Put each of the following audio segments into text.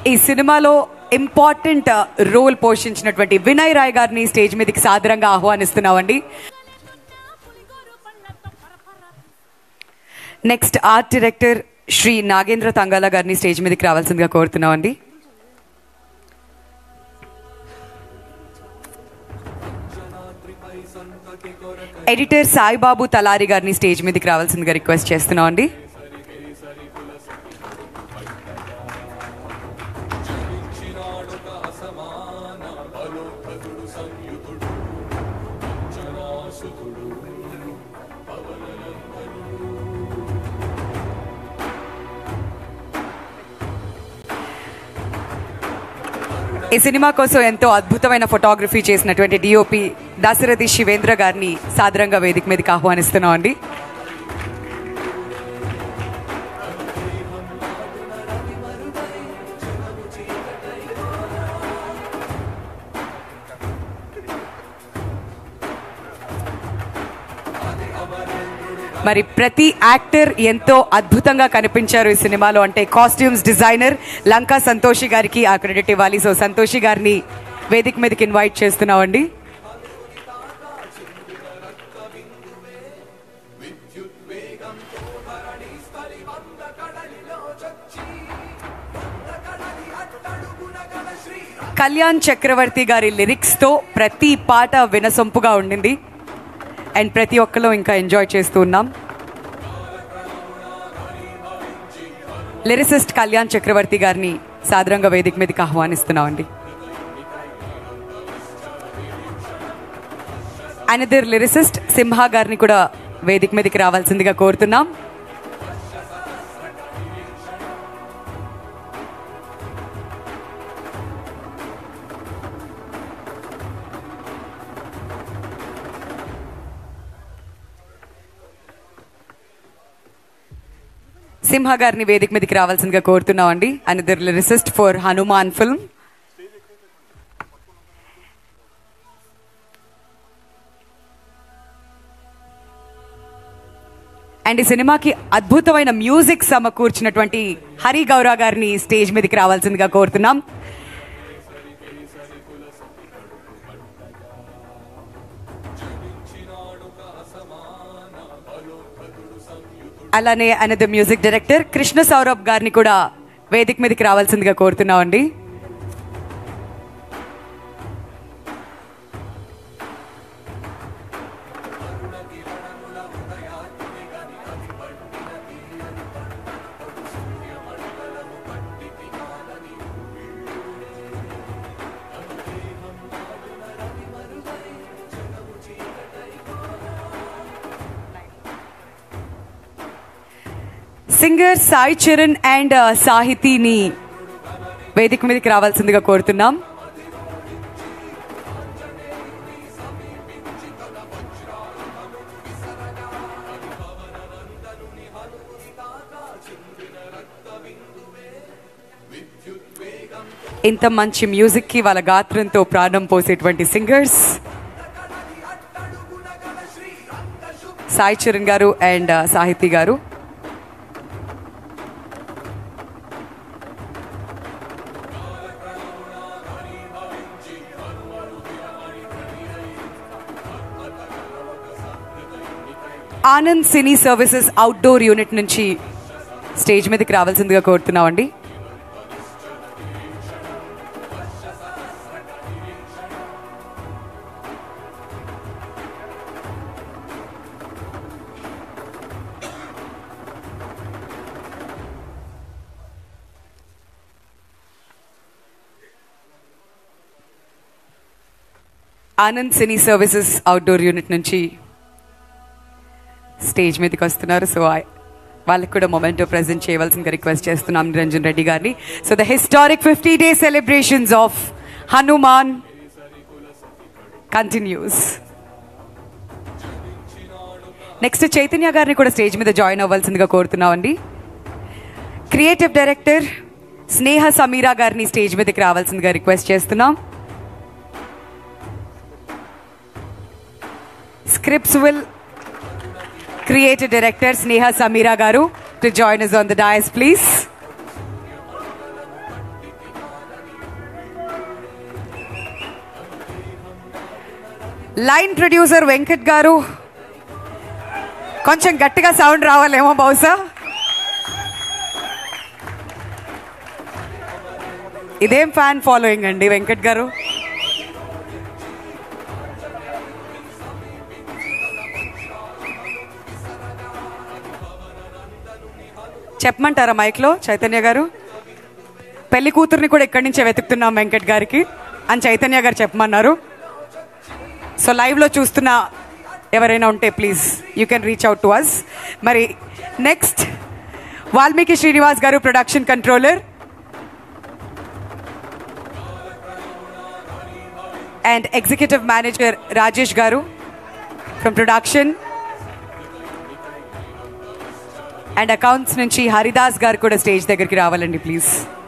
ఈ సినిమాలో important role పోషించినటువంటి వినయ్ రాయ్ గారిని స్టేజ్ మీదకి సాదరంగా ఆహ్వానిస్తున్నామండి next art director Shri Nagendra Thangala గారిని స్టేజ్ మీదకి రావాల్సిందిగా కోరుతున్నామండి ఎడిటర్ సాయిబాబు తలారి గారిని స్టేజ్ మీదకి రావాల్సిందిగా రిక్వెస్ట్ చేస్తున్నామండి ఈ సినిమా కోసం ఎంతో అద్భుతమైన ఫోటోగ్రఫీ చేసినటువంటి డిఓపి దాశరథి శివేంద్ర గారిని సాదరంగా వేదిక మీదకి ఆహ్వానిస్తున్నాం అండి మరి ప్రతి యాక్టర్ ఎంతో అద్భుతంగా కనిపించారు ఈ సినిమాలో అంటే కాస్ట్యూమ్స్ డిజైనర్ లంకా సంతోషి గారికి ఆ క్రెడిట్ ఇవ్వాలి సో సంతోషి గారిని వేదిక మీదకి ఇన్వైట్ చేస్తున్నామండి కళ్యాణ్ చక్రవర్తి గారి లిరిక్స్ తో ప్రతి పాట వినసొంపుగా ఉండింది అండ్ ప్రతి ఒక్కరు ఇంకా ఎంజాయ్ చేస్తూ ఉన్నాం లిరిసిస్ట్ కళ్యాణ్ చక్రవర్తి గారిని సాదరంగా వేదిక మీదకి ఆహ్వానిస్తున్నామండి అనదర్ లిరిసిస్ట్ సింహ గారిని కూడా వేదిక మీదకి రావాల్సిందిగా కోరుతున్నాం సింహ గారిని వేదిక మీదకి రావాల్సిందిగా కోరుతున్నాం అండి another lyricist for Hanuman film and ఈ సినిమాకి అద్భుతమైన మ్యూజిక్ సమకూర్చినటువంటి హరి గౌరా గారిని స్టేజ్ మీదకి రావాల్సిందిగా కోరుతున్నాం అలానే another music director Krishna Saurabh గారిని కూడా వేదిక మీదకి రావాల్సిందిగా కోరుతున్నామండి సింగర్ సాయి చరణ్ అండ్ సాహితీని వేదిక మీదకి రావాల్సిందిగా కోరుతున్నాం ఇంత మంచి మ్యూజిక్ కి వాళ్ళ గాత్రంతో ప్రాణం పోసేటువంటి సింగర్స్ సాయి చరణ్ గారు అండ్ సాహితీ గారు Anand cine services outdoor unit నుంచి స్టేజ్ మీదకి రావాల్సిందిగా కోరుతున్నామండి Anand cine services outdoor unit నుంచి స్టేజ్ మీదకి వస్తున్నారు సో I- వాళ్ళకి కూడా మొమెంటో ప్రెజెంట్ చేయవలసిందిగా రిక్వెస్ట్ చేస్తున్నాం నిరంజన్ రెడ్డి గారిని so the historic fifty day celebrations of Hanuman continues next Chaitanya గారిని కూడా స్టేజ్ మీద జాయిన్ అవ్వాల్సిందిగా కోరుతున్నామండి క్రియేటివ్ డైరెక్టర్ స్నేహ సమీరా గారిని స్టేజ్ మీదకి రావాల్సిందిగా రిక్వెస్ట్ చేస్తున్నాం scripts will creative director Sneha Samira Garu to join us on the dais, please. Line producer Venkat గారు కొంచెం గట్టిగా సౌండ్ రావాలేమో బహుశా ఇదేం ఫ్యాన్ ఫాలోయింగ్ అండి వెంకట్ గారు చెప్పమంటారా మైక్లో చైతన్య గారు పెళ్లి కూతుర్ని కూడా ఇక్కడి నుంచే వెతుకుతున్నాం వెంకట్ గారికి అని చైతన్య గారు చెప్పమన్నారు సో లైవ్లో చూస్తున్న ఎవరైనా ఉంటే please you can reach out to us మరి నెక్స్ట్ వాల్మీకి శ్రీనివాస్ గారు production controller and executive manager Rajesh గారు ఫ్రమ్ ప్రొడక్షన్ అండ్ అకౌంట్స్ నుంచి హరిదాస్ గారు కూడా స్టేజ్ దగ్గరికి రావాలండి ప్లీజ్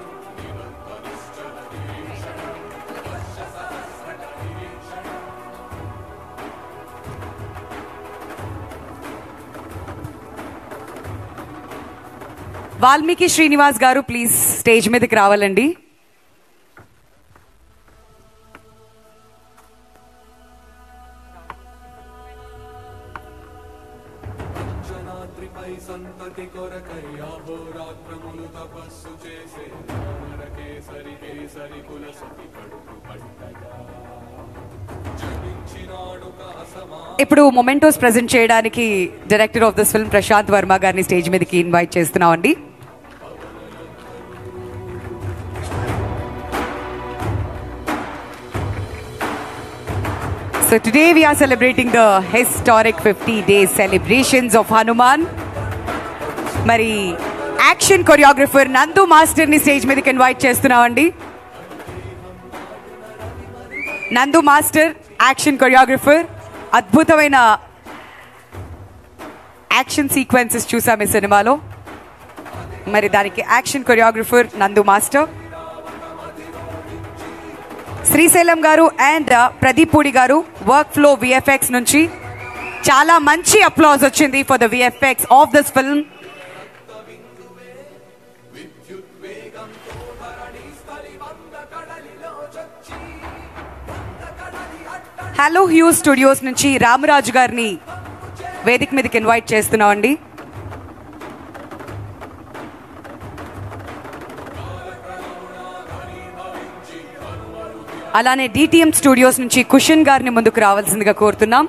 వాల్మీకి శ్రీనివాస్ గారు ప్లీజ్ స్టేజ్ మీదకి రావాలండి జనాద్రిపై సంతతి కొరకై అహోరాత్రములు తపస్సు చేసే కేసరి కేసరి కుల సతి కడుపు పట్టగా జనించినాడు కాసమా ఇప్పుడు మొమెంటోస్ ప్రజెంట్ చేయడానికి director of this film Prashanth Varma గారిని స్టేజ్ మీదకి ఇన్వైట్ చేస్తున్నామండి So today we are celebrating the historic 50 days celebrations of Hanuman. మరి యాక్షన్ కొరియోగ్రఫర్ నందు మాస్టర్ ని స్టేజ్ మీదకి ఇన్వైట్ చేస్తున్నామండి నందు మాస్టర్ యాక్షన్ కొరియోగ్రఫర్ అద్భుతమైన యాక్షన్ సీక్వెన్సెస్ చూసాం ఈ సినిమాలో మరి దానికి action choreographer Nandu master Srisailam గారు అండ్ ప్రదీప్ పూడి గారు వర్క్ ఫ్లో విఎఫ్ఎక్స్ నుంచి చాలా మంచి అప్లాజ్ వచ్చింది for the VFX of this film hello hue studios నుంచి రామరాజు గారిని వేదిక మీదకి ఇన్వైట్ చేస్తున్నామండి అలానే డిటిఎం స్టూడియోస్ నుంచి కుషన్ గారిని ముందుకు రావాల్సిందిగా కోరుతున్నాం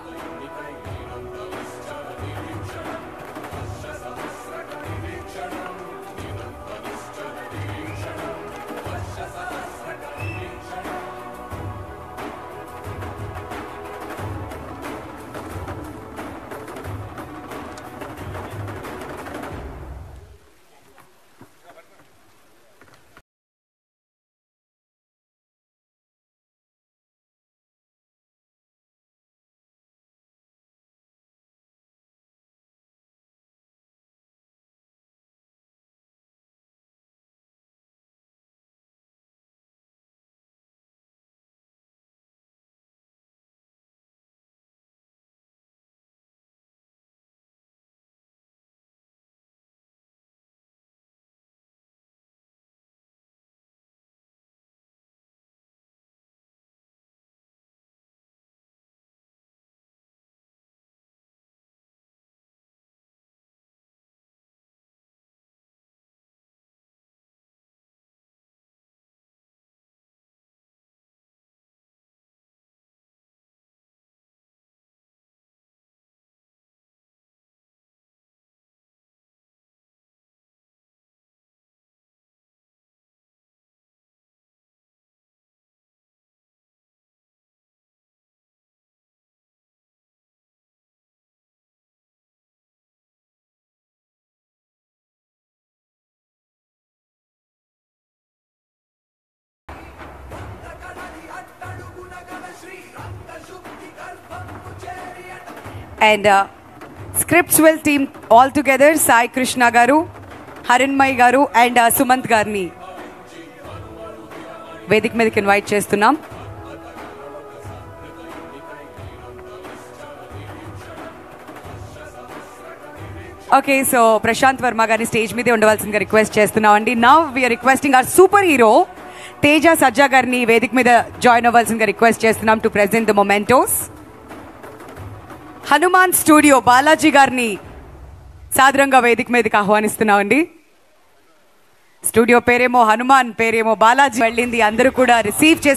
and scripts well team all together Sai Krishna గారు హరిన్మయ్ గారు అండ్ సుమంత్ గారిని వేదిక మీదకి ఇన్వైట్ చేస్తున్నాం ఓకే సో ప్రశాంత్ వర్మ గారిని స్టేజ్ మీదే ఉండవలసిందిగా రిక్వెస్ట్ చేస్తున్నాం అండి now we're requesting our super hero Teja Sajja గారిని వేదిక మీద జాయిన్ అవ్వాల్సిందిగా రిక్వెస్ట్ చేస్తున్నాం to present the mementos Hanuman studio Balaji గారిని సాదరంగా వేదిక మీదకి ఆహ్వానిస్తున్నామండి స్టూడియో పేరేమో హనుమాన్ పేరేమో బాలాజీ వెళ్ళింది అందరూ కూడా రిసీవ్ చేసి